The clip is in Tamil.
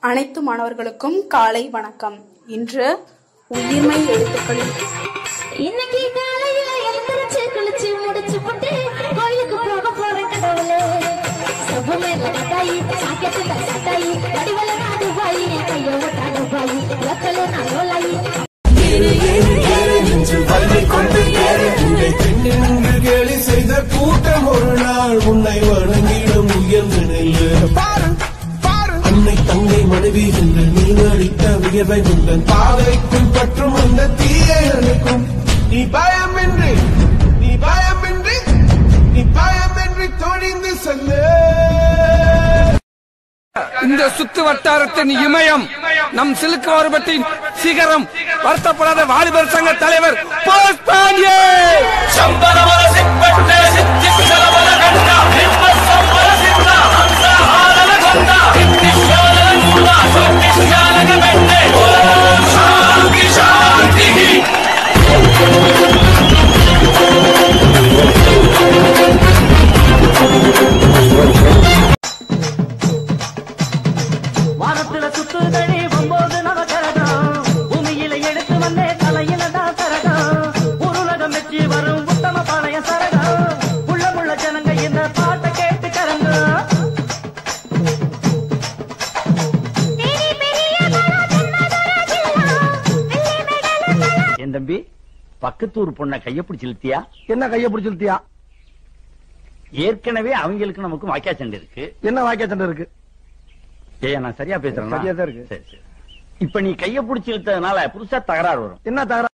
அனைத்து மாணவர்களுக்கும் காலை வணக்கம் இன்று உயிர்மை எழுத்துக்களில் இன்னைக்கு காலையில எழுந்திருச்சு குளிச்சு முடிச்சு போட்டு கோயிலுக்கு போக போறேன் கடவுளே சபுமேல கட்டாயி சாக்கெட்டுல சட்டாயி வடிவல நாடு பாயி என் கைய விட்டாடு பாயி லக்கல நான் லோலாயி நின்று கேலி செய்த கூட்டம் ஒரு நாள் உன்னை வணங்கிடும் உயர்ந்து நெல்லு அன்னை தங்கை மனைவி என்று நீ நடித்த வியர்வை உந்தன் பாதைக்குள் பற்றும் அந்த தீயை அணைக்கும் நீ பயமின்றி நீ பயமின்றி நீ பயமின்றி தொழிந்து செல்லு இந்த சுத்து வட்டாரத்தின் இமயம் நம் சிலுக்கு மாறுபட்டின் சிகரம் வருத்தப்படாத வாலிபர் சங்க தலைவர் போஸ் பாண்டியே வானத்துல சுத்துதடி ஒன்பது நவகரகம் பூமியில எடுத்து வந்தே தலையில தான் சரகம் உருளகம் வச்சு வரும் உத்தம பழைய சரகம் உள்ள உள்ள ஜனங்க இந்த பாட்டை கேட்டு கரங்க என் தம்பி பக்கத்தூர் பொண்ண கைய பிடிச்சு இழுத்தியா என்ன கைய பிடிச்சிருத்தியா ஏற்கனவே அவங்களுக்கு நமக்கு வாக்கியா சண்டை இருக்கு என்ன வாக்கிய சண்டை இருக்கு ஏய் நான் சரியா பேசுறேன் சரியா தான் இருக்கு. சரி சரி இப்ப நீ கைய பிடிச்சு இழுத்ததுனால புதுசா தகராறு வரும் என்ன தகராறு